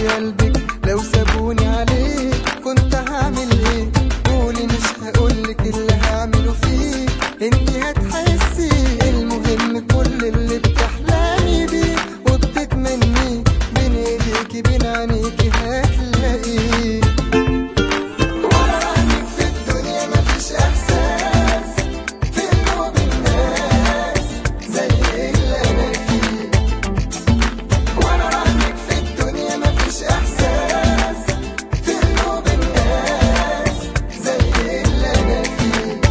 قلبك لو سابوني عليه كنت هعمل ايه قولي مش هقولك اللي هعمله فيه انتي هتحسي المهم كل اللي بتحلمي بيه وبتتمنيه بين ايديكي بين عينيكي هتلاقيه ولا عنك في الدنيا مفيش احساس في قلوب الناس زي اللي انا فيه وانا عنك في الدنيا مفيش احساس في قلوب الناس زي اللي انا فيه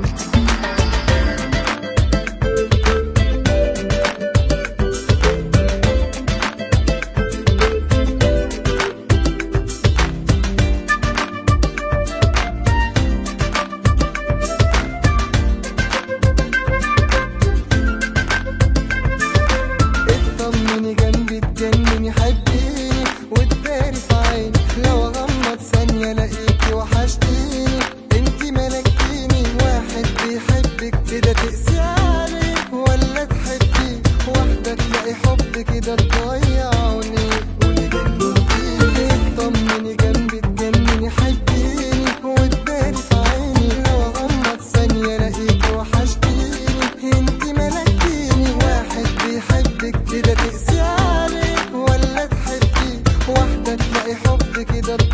اطمني جنبي تجنني حبيني وتداري في عيني لو اغمض ثانية الاقيكي وحشتيني انتي ملكتيني واحد بيحبك كده تقسي عليه ولا تحبيه واحدة تلاقي حب كده تضيع عينيك قولي جننتيني اطمني جنبي تجنني حبيني وتداري في عيني لو اغمض ثانية الاقيكي وحشتيني انتي ملكتيني واحد بيحبك كده تقسي عليه ولا تحبيه واحدة تلاقي حب كده